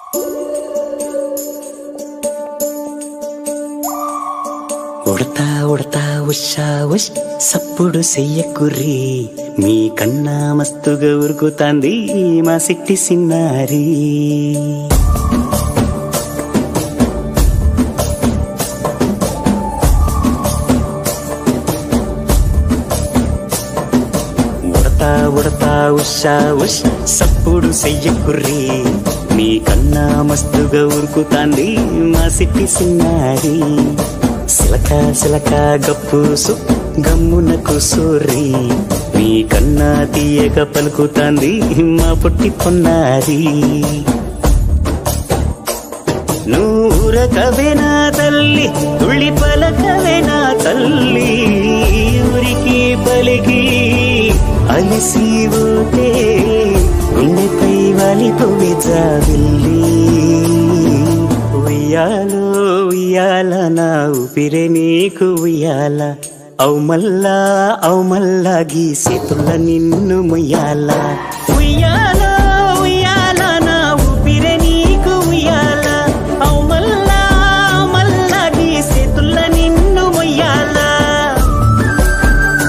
ఉడతా ఉడతా ఉషా ఉష్ సప్పుడు చెయ్యకుర్రి మీ కన్నా మస్తుగా ఉరుకుతాంది మా సిట్టి సిన్నారి ఉడతా ఉడతా ఉషా ఉష్ సప్పుడు చెయ్యకుర్రి మీ కన్నా మస్తుగా ఉరుకుతాంది మా సిట్టి సిన్నారి సిలక సిలక గప్పుసు గమ్మున కుసూరి మీ కన్నా తీయక పలుకుతాంది మా పుట్టి పొన్నారి నూరకవేనా తల్లి తుళ్ళి పలకవేనా తల్లి ఊరికి పలికి అలిసి ఊతే గుండెపై వాలిపోవే జాబిల్లి ఉయ్యాలో ఉయ్యాల నా ఊపిరే నీకు ఉయ్యాల అవు మల్లా అవు మల్లా గీసేతుల నిన్ను ముయ్యాల ఉయ్యాల